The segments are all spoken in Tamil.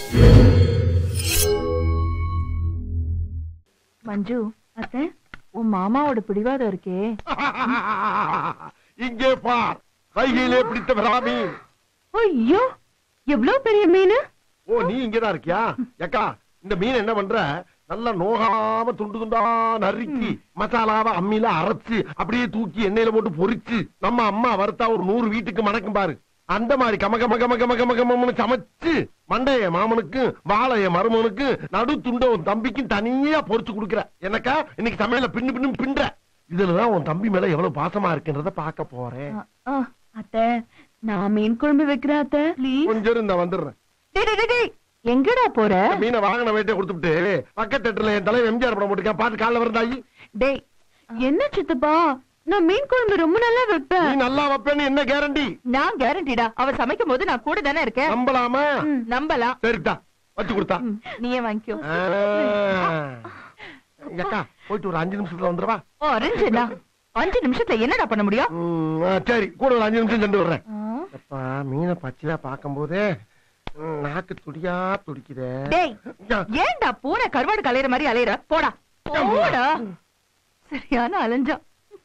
மஞ்சு அத்தை உன் மாமாவோட பிடிவாதம் இருக்கே இங்கே பார் கையிலே பிடித்த விராமி ஐயோ எவ்வளவு பெரிய மீன் ஓ நீ இங்கதான் இருக்கியா ஏக்கா இந்த மீன் என்ன பண்ற நல்லா நோகாம துண்டு துண்டா நறுக்கி மசாலாவை அம்மியில அரைச்சு அப்படியே தூக்கி எண்ணெயில போட்டு பொரிச்சு நம்ம அம்மா வறுத்தா ஒரு நூறு வீட்டுக்கு மணக்கும் பாரு அந்த மாதிரி கம கம கம கம கம கமன்னு சமைச்சு மண்டைய மாமனுக்கும் வாழைய மருமனுக்கு நடு துண்ட உன் தம்பிக்கும் தனியா பொரிச்சு கொடுக்குற எனக்கா இன்னைக்கு சமையல பின்னு பின்னு பின்ற இதுலதான் உன் தம்பி மேல எவ்வளவு பாசமா இருக்குன்றத பார்க்க போறேன் அ, அ, அத்தை நான் மீன் குழம்பு வைக்கிறேன் அத்தை ப்ளீஸ் கொஞ்சம் இரு, இந்த வந்துடுறேன் டேய், டேய், டேய், டேய். எங்கடா போற மீனை வாங்கின வேட்டை கொடுத்துட்டு பக்கத்து தேட்டர்ல என் தலைவர் எம்ஜிஆர் படம் போட்டுருக்கேன் பாத்து காலைல வருந்தாயி டேய் என்ன சித்தப்பா நான் மீன் குழம்பு ரொம்ப நல்லா நீ வைப்பேன் நல்லா வைப்பேன்னு என்ன கேரண்டி நான் கேரண்டிடா அவர் சமைக்கும் போது நான் கூட தானே இருக்கேன் நம்பலாமா ம், நம்பலாம் சரிதா வச்சு கொடுத்தா ம், நீயே வாங்கிக்கோ ஆ. அக்கா போயிட்டு ஒரு அஞ்சு நிமிஷத்துல வந்துருவா ஓ அரேஞ்சா அஞ்சு நிமிஷத்துல என்னடா பண்ண முடியும் ம், ஆ, சரி கூட ஒரு அஞ்சு நிமிஷம் சென்று வர்றேன் ஆ. அப்பா மீனை பச்சையா பார்க்கும் போதே ம், நாக்கு துடியா துடிக்குதே டேய் ஏன்டா பூனை கருவாடு கலையிற மாதிரி அலையற போடா போடா சரியான அலைஞ்சா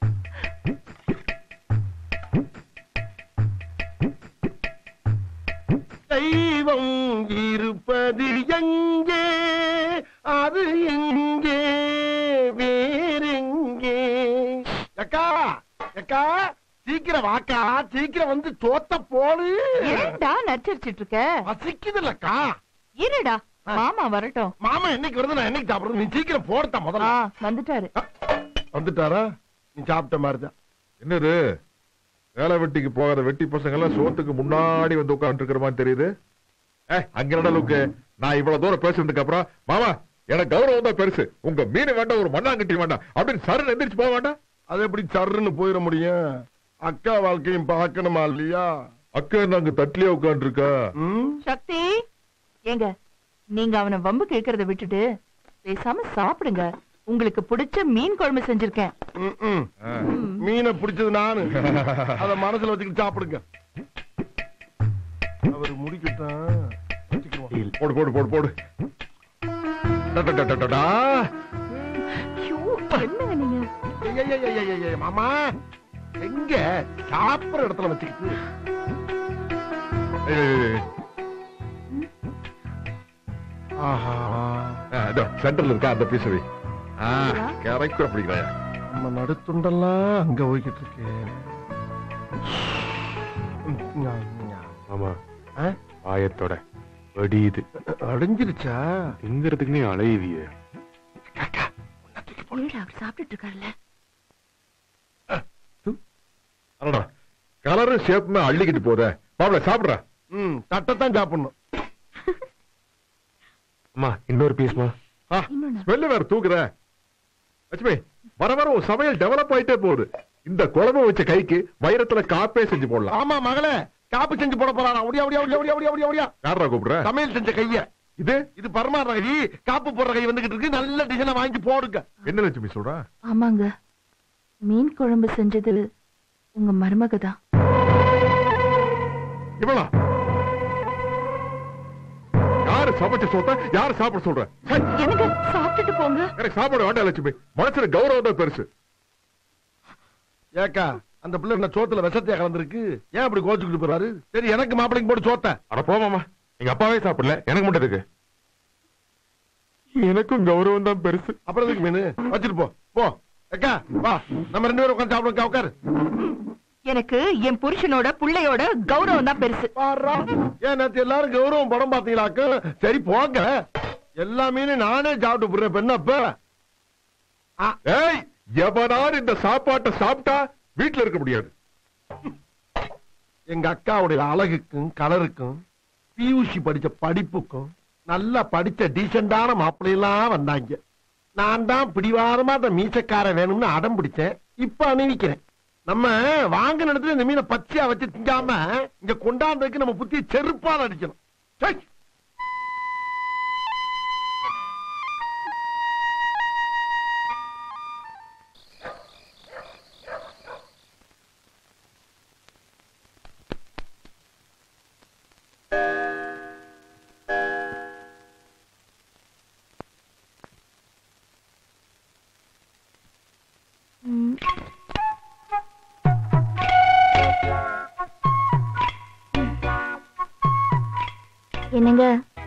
தெய்வம் இருப்பது எங்கே அது எங்கே வேறெங்கே அக்கா அக்கா சீக்கிரம் வாக்கா சீக்கிரம் வந்து தோத்த போடு ஏன்டா நச்சரிச்சிட்டு இருக்க பசிக்குதுல்லக்கா இருடா மாமா வரட்டும் மாமா என்னைக்கு வருது நான் என்னைக்கு சாப்பிடுறது நீ சீக்கிரம் போடுத்தா ஆ முதல்ல வந்துட்டாரு வந்துட்டாரா நீ சாப்பிட்ட மாதிரிதான் என்னது வேலை வெட்டிக்கு போகிற வெட்டி பசங்க எல்லாம் சோத்துக்கு முன்னாடி வந்து உட்கார்ந்து இருக்கிற மாதிரி தெரியுது ஏ அங்க என்னடா லுக்கு நான் இவ்வளவு தூரம் பேசுனதுக்கு அப்புறம் மாமா எனக்கு கௌரவம் தான் பெருசு உங்க மீன் வேண்டாம் ஒரு மண்ணாங்கட்டி வேண்டாம் அப்படின்னு சரண் எந்திரிச்சு போக வேண்டாம் அது எப்படி சர்ன்னு போயிட முடியும் அக்கா வாழ்க்கையும் பார்க்கணுமா இல்லையா அக்கா என்ன அங்க தட்டிலே உட்கார்ந்து இருக்கா ம்? சக்தி ஏங்க நீங்க அவனை வம்பு கேக்குறத விட்டுட்டு பேசாம சாப்பிடுங்க உங்களுக்கு பிடிச்ச மீன் குழம்பு செஞ்சிருக்கேன் ம், ம். ஆ. மீனை பிடிச்சது நானு அத மனசுல வச்சுக்கிட்டு சாப்பிடுங்க அவரு முடிக்கட்டும் வச்சுக்குவோம். போடு போடு போடு போடு டா, டா, டா, டா, டா, டா. ஐயோ, என்னங்க நீங்க ஏய், ஏய், ஏய், ஏய், ஏய், ஏய், மாமா எங்க சாப்பிடுற இடத்துல வச்சுக்கிட்டு ஏய், ஏய், ஏய். ஆஹா ஆ, இதோ, சென்டர்ல இருக்கா அந்த பீஸ் வை கரெக்டா பிடிக்கிறாயா நம்ம நடுத்துண்டெல்லாம் அங்க போய்கிட்டு இருக்கு ம், ஞா, ஞா. ஆமா ஆ? ஆயத்தோட வடியுது அடைஞ்சிருச்சா திங்கிறதுக்கு நீ அலையுவிய காக்கா, உன்னை தூக்கி போடு. ஏடா, அவர் சாப்பிட்டுட்டு இருக்காருல்ல அடடா கலரும் ஷேப்புமே அள்ளிக்கிட்டு போதே பாவல சாப்பிடுறா ம் தட்டைத்தான் சாப்பிடணும் அம்மா இன்னொரு பீஸ்மா இன்னொன்னு. ஸ்மெல்லு வேற தூக்குற லட்சுமி வர வர உன் சமையல் டெவலப் ஆயிட்டே போகுது இந்த குழம்பு வச்ச கைக்கு வைரத்துல காப்பே செஞ்சு போடலாம் ஆமா மகளே காப்பு செஞ்சு போட போறானா ஒடியா ஒடியா ஒடியா ஒடியா ஒடியா ஒடியா ஒடியா யாரா கூப்பிடுற சமையல் செஞ்ச கைய இது இது பரமாற கை காப்பு போடுற கை வந்துகிட்டு இருக்கு நல்ல டிசைனை வாங்கி போடுங்க என்ன லட்சுமி சொல்ற ஆமாங்க மீன் குழம்பு செஞ்சது உங்க மருமக தான் இவளா யாரு சமைச்ச சொல்ற யாரு சாப்பிட சொல்ற ஹை, எனக்கு சாப்பிட்டுட்டு போங்க எனக்கு சாப்பாடு வேண்டாம் லட்சுமி மனசுல கௌரவம் தான் பெருசு ஏக்கா அந்த பிள்ளை என்ன சோத்துல விஷத்தையா கலந்துருக்கு ஏன் அப்படி கோச்சுக்கிட்டு போறாரு சரி எனக்கு மாப்பிளைக்கு போட்டு சோத்த அட போமாமா எங்க அப்பாவே சாப்பிடல எனக்கு மட்டும் இருக்கு எனக்கும் கௌரவம் தான் பெருசு அப்புறம் எதுக்கு மீன் வச்சுட்டு போ போ ஏக்கா வா நம்ம ரெண்டு பேரும் உட்காந்து சாப்பிடுங்க உட்காரு எனக்கு என் புருஷனோட புள்ளையோட கௌரவம் தான் பெருசு பாருடா. ஏன் நேத்து எல்லாரும் கௌரவம் படம் பாத்தீங்களாக்கு சரி போங்க எல்லா மீனும் நானே சாப்பிட்டு போடுறேன் பெண்ணப்ப ஏய் எவனார் இந்த சாப்பாட்டை சாப்பிட்டா வீட்டுல இருக்க முடியாது எங்க அக்காவுடைய அழகுக்கும் கலருக்கும் பியூசி படிச்ச படிப்புக்கும் நல்லா படிச்ச டீசெண்டான மாப்பிள்ளையெல்லாம் வந்தாங்க நான் தான் பிடிவாரமா அந்த மீசக்கார வேணும்னு அடம் பிடிச்சேன் இப்ப அணிவிக்கிறேன் நம்ம வாங்க இடத்துல இந்த மீனை பச்சையா வச்சு திங்காம இங்க கொண்டாந்ததுக்கு நம்ம புத்தி செருப்பால் அடிக்கணும் சை. என்னங்க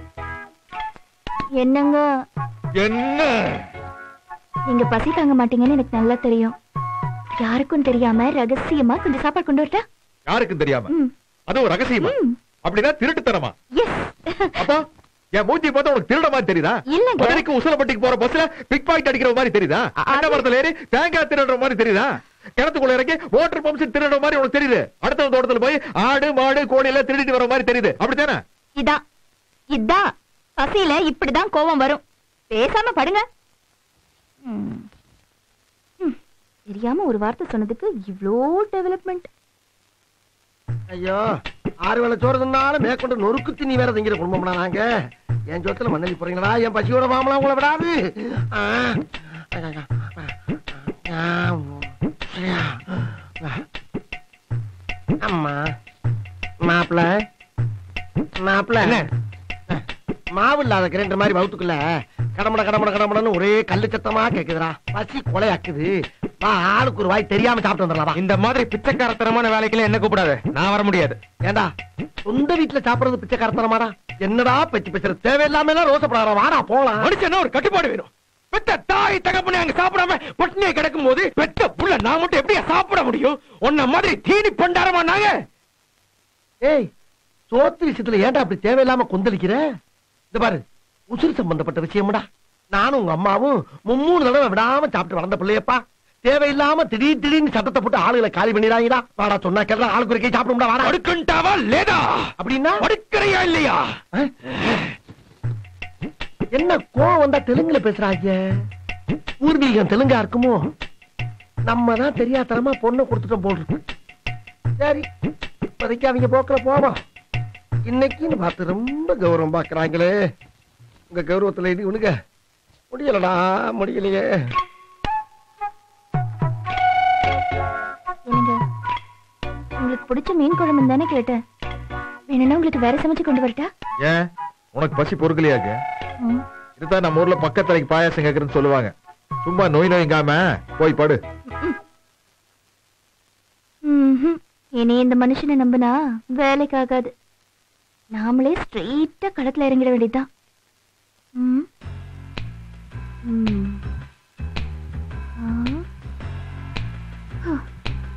என்னங்க என்ன நீங்க பசி தாங்க மாட்டீங்கன்னு எனக்கு நல்லா தெரியும் யாருக்கும் தெரியாம ரகசியமா கொஞ்சம் சாப்பாடு கொண்டு வரட்டா யாருக்கும் தெரியாம ம் அதுவும் ரகசியமா ம். அப்படின்னா திருட்டுத்தனமா எஸ் அப்போ என் மூஞ்சி பார்த்தா உனக்கு திருட மாதிரி தெரியுதா இல்லங்க. மதுரைக்கு உசலப்பட்டிக்கு போற பஸ்ல பிக் பாக்கெட் அடிக்கிற மாதிரி தெரியுதா அண்ணா மரத்துல ஏறி தேங்காய் திருடுற மாதிரி தெரியுதா கிணத்துக்குள்ள இறங்கி வாட்டர் பம்ப்ஸ் திருடுற மாதிரி உனக்கு தெரியுது அடுத்த தோட்டத்துல போய் ஆடு மாடு கோழி எல்லாம் திருடிட்டு வர மாதிரி தெரியுது அப்படித்தானே இதான் இதான் பசியில இப்படிதான் கோவம் வரும் பேசாம படுங்க ம். ம். தெரியாம ஒரு வார்த்தை சொன்னதுக்கு இவ்ளோ டெவலப்மெண்ட் ஐயோ ஆறு வேளை சோறு தின்னாலும் மேற்கொண்டு நொறுக்கு திணி வேற திங்கிற குடும்பம்னா நாங்க என் சொத்துல மண்ணலி போறீங்களா என் பசியோட மாமலாம் உங்களை விடாது ஆ. அம்மா மாப்பிள மாப்பிள மாவு இல்லாத கிரைண்டர் மாதிரி வகுத்துக்குள்ள கடமட கடமட கடமடன்னு ஒரே கல்லு சத்தமா கேக்குதுடா பசி கொலையாக்குது வா ஆளுக்கு ஒரு வாய் தெரியாம சாப்பிட்டு வந்துடலாம் வா. இந்த மாதிரி பிச்சைக்காரத்தனமான வேலைக்கெல்லாம் என்ன கூப்பிடாத நான் வர முடியாது ஏண்டா சொந்த வீட்டுல சாப்பிடுறது பிச்சைக்காரத்தனமாடா என்னடா பேச்சு பேசுறது தேவையில்லாம எல்லாம் ரோசப்படாத வாடா போலாம் மனுஷனா ஒரு கட்டுப்பாடு வேணும் பெத்த தாய் தகப்பனே அங்க சாப்பிடாம பட்டினியை கிடக்கும் போது பெத்த புள்ள நான் மட்டும் எப்படியா சாப்பிட முடியும் உன்ன மாதிரி தீனி பண்டாரமா நாங்க ஏய் சோத்து விஷயத்துல ஏன்டா அப்படி தேவையில்லாம கொந்தளிக்கிற இந்த பாரு உசுறு சம்பந்தப்பட்ட விஷயம்டா நானும் உங்க அம்மாவும் மும்மூணு தடவை விடாம சாப்பிட்டு வளர்ந்த பிள்ளையப்பா தேவையில்லாம திடீர் திடீர்னு சத்தத்தை போட்டு ஆளுகளை காலி பண்ணிடாங்கடா வாடா சொன்னா கேட்டா ஆளுக்கு ஒரு கை சாப்பிடும்டா வாடா அடுக்கண்டாவா லேதா அப்படின்னா படுக்கிறையா இல்லையா அஹ்? என்ன கோவம் வந்தா தெலுங்குல பேசுறாங்க பூர்வீகம் தெலுங்கா இருக்குமோ நம்ம தான் தெரியாதனமா பொண்ணை கொடுத்துட்டோம் போல் இருக்கு சரி இப்போதைக்கு அவங்க போக்குல போவோம் இன்னைக்குன்னு பார்த்து ரொம்ப கௌரவம் பாக்குறாங்களே உங்க கௌரவத்துல இது உனக்கு முடியலடா முடியலையே என்னங்க உங்களுக்கு பிடிச்ச மீன் குழம்பு தானே கேட்டேன் வேணும்னா உங்களுக்கு வேற சமைச்சு கொண்டு வரட்டா ஏன் உனக்கு பசி பொறுக்கலையாக்கு ம். இதுதான் நம்ம ஊர்ல பக்கத்தலைக்கு பாயாசம் கேக்குறேன்னு சொல்லுவாங்க சும்மா நோய் நோய்ங்காம போய் படு ம்ஹும். இனி இந்த மனுஷனை நம்பினா வேலைக்கு ஆகாது நாமளே ஸ்ட்ரெயிட்டா களத்துல இறங்கிட வேண்டியதுதான் ம். ம். ஆ. ஹ.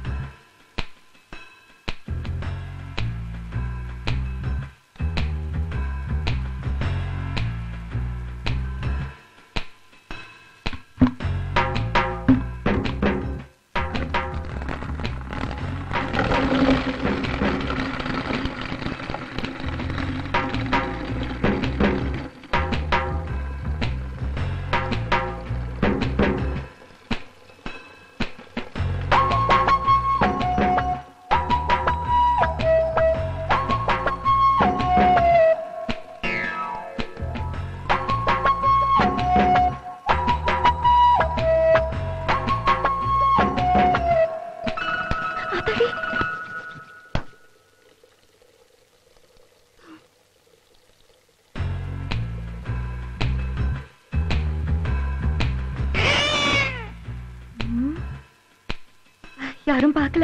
ம். யாரும் பார்க்கல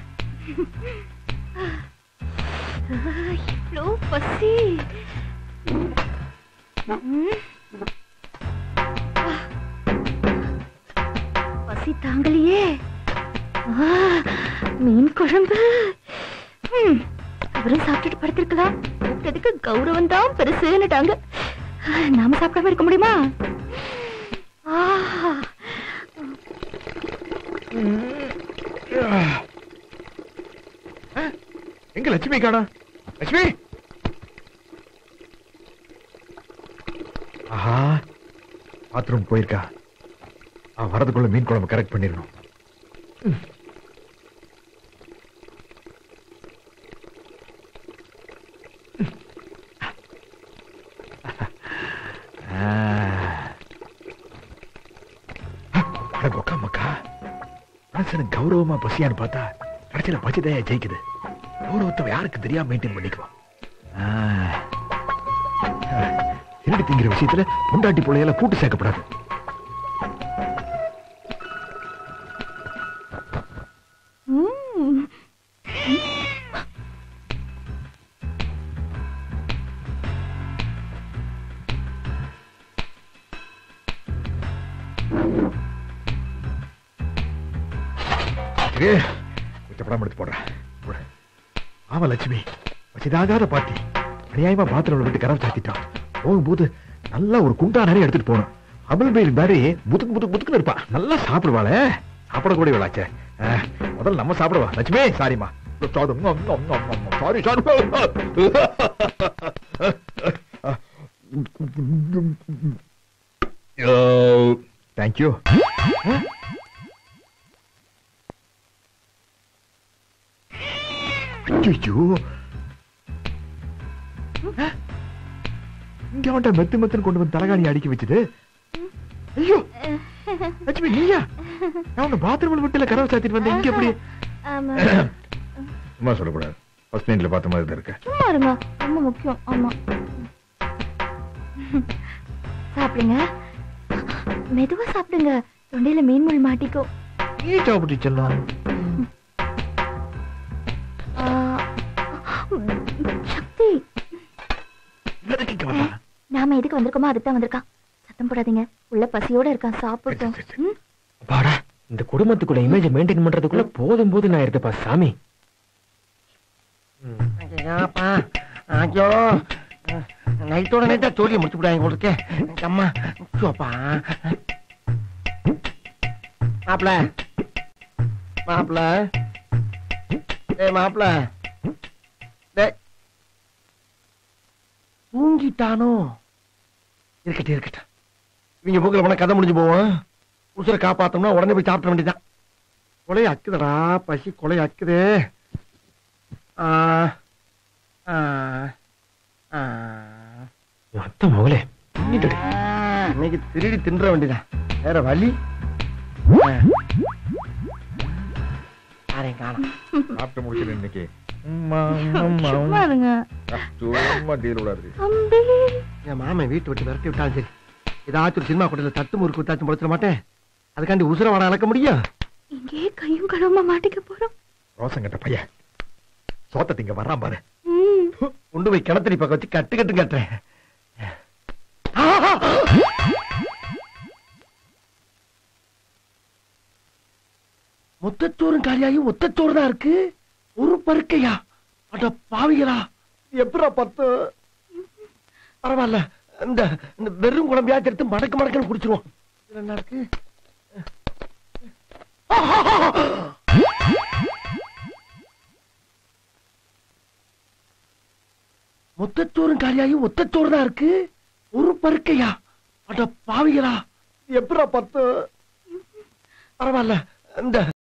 இவ்வளோ பசி ம். பசி தாங்கலையே ஆ, மீன் குழம்பு ம், அவரும் சாப்பிட்டுட்டு படுத்திருக்கலாம் கூப்பிட்டதுக்கு கௌரவம் தான் பெருசுன்னுட்டாங்க நாம சாப்பிடாம இருக்க முடியுமா ஆ எங்க லட்சுமி காணா லட்சுமி ஆஹா பாத்ரூம் போயிருக்கா அவன் வரதுக்குள்ள மீன் குழம்பு கரெக்ட் பண்ணிடணும் ம். ஆ. அட கொக்கா மக்கா மனுஷனுக்கு கௌரவமா பசியான்னு பார்த்தா கடைசியில பசிதையா ஜெயிக்குது கௌரவத்தை யாருக்கு தெரியாம மெயின்டைன் பண்ணிக்குவோம் ஆ. ஆ. திருடி திங்கிற விஷயத்துல பொண்டாட்டி பிள்ளையில கூட்டு சேர்க்கப்படாது ம். ஏ, கொஞ்சம் படம் எடுத்து போடுறேன் போடு. ஆமா லட்சுமி வச்சிதாகாத பாட்டி அநியாயமா பாத்ரூம்ல விட்டு கரம் சாத்திட்டான் போகும்போது நல்லா ஒரு குண்டா நிறைய எடுத்துட்டு போகணும் அமல் பைல் மாதிரி புதுக்கு புதுக்கு புதுக்குன்னு இருப்பா நல்லா சாப்பிடுவாளே சாப்பிடக்கூடிய விளாச்சே முதல்ல நம்ம சாப்பிடுவா லட்சுமி சாரிம்மா சாரி சாரி தேங்க்யூ ஐயோ இங்க அவன்ட்ட மெத்து மெத்துன்னு கொண்டு வந்து தலகாணி அடிக்க வச்சது ஐயோ லட்சுமி நீயா நான் உன்னை பாத்ரூம்ல விட்டுல கதவை சாத்திட்டு வந்தேன் இங்க எப்படி ஆமா சும்மா சொல்லக்கூடாது ஃபர்ஸ்ட் நைட்ல பார்த்த மாதிரி தான் இருக்க சும்மா இருங்க ரொம்ப முக்கியம் ஆமா சாப்பிடுங்க மெதுவா சாப்பிடுங்க தொண்டையில மீன் முள் மாட்டிக்கும் நீ சாப்பிட்டு செல்லம் ஆ, சக்தி எதுக்கு இங்க வந்தா? நாம எதுக்கு வந்திருக்கோமோ அதுக்கு தான் வந்திருக்கான் சத்தம் போடாதீங்க உள்ள பசியோட இருக்கான் சாப்பிட்டோம் சரி, சரி, சரி. ம்? பாடா இந்த குடும்பத்துக்குள்ள இமேஜ் மெயின்டைன் பண்றதுக்குள்ள போதும் போது நான் இருக்குப்பா சாமி ஐயாப்பா ஐயோ நைட்டோட நைட்டா தோழியை முடிச்சு விடாங்க உங்களுக்கு அம்மா ஐயோப்பா மாப்பிள மாப்பிள ஏ மாப்பிள டேய். தூங்கிட்டானோ இருக்கட்டும் இருக்கட்டும் இவங்க போக்குல போனா கதை முடிஞ்சு போவோம் உசுரை காப்பாத்தோம்னா உடனே போய் சாப்பிட வேண்டியதான் கொலை அக்குதடா பசி கொலை அக்குதே ஆ ஆ ஆ என் அத்தை மகளே பண்ணிட்டுடி. இன்னைக்கு திருடி தின்ற வேண்டியதான் வேற வழி ஆ. யாரையும் காணோம் சாப்பிட்டு முடிச்சது இன்னைக்கு சும்மா இருங்க சும்மா டீல் விடாது அம்பி என் மாமன் வீட்டு விட்டு விரட்டி விட்டாலும் சரி ஏதாச்சும் ஒரு சினிமா கூட்டத்தில் தட்டு முறுக்கு வித்தாச்சும் முடிச்சிட மாட்டேன் அதுக்காண்டி உசுர வர அளக்க முடியும் இங்கே கையும் கழுவமா மாட்டிக்க போறோம் ரோசம் கட்ட பையன் சோத்த திங்க வர்றான் பாரு ம். கொண்டு போய் கிணத்தடி பக்கம் வச்சு கட்டு கட்டு கட்டுறேன் மொத்தச்சோறும் காலியாயும் ஒத்தச்சோறு தான் இருக்கு ஒரு பருக்கையா அட பாவிகளா எப்படா பத்து பரவாயில்ல இந்த இந்த வெறும் குழம்பையாச்சு எடுத்து மடக்கு மடக்குன்னு குடிச்சிருவோம் இதுல என்ன இருக்கு மொத்தச்சோறும் காலியாயும் ஒத்தச்சோறு தான் இருக்கு ஒரு பருக்கையா அட பாவிகளா எப்படா பத்து பரவாயில்ல இந்த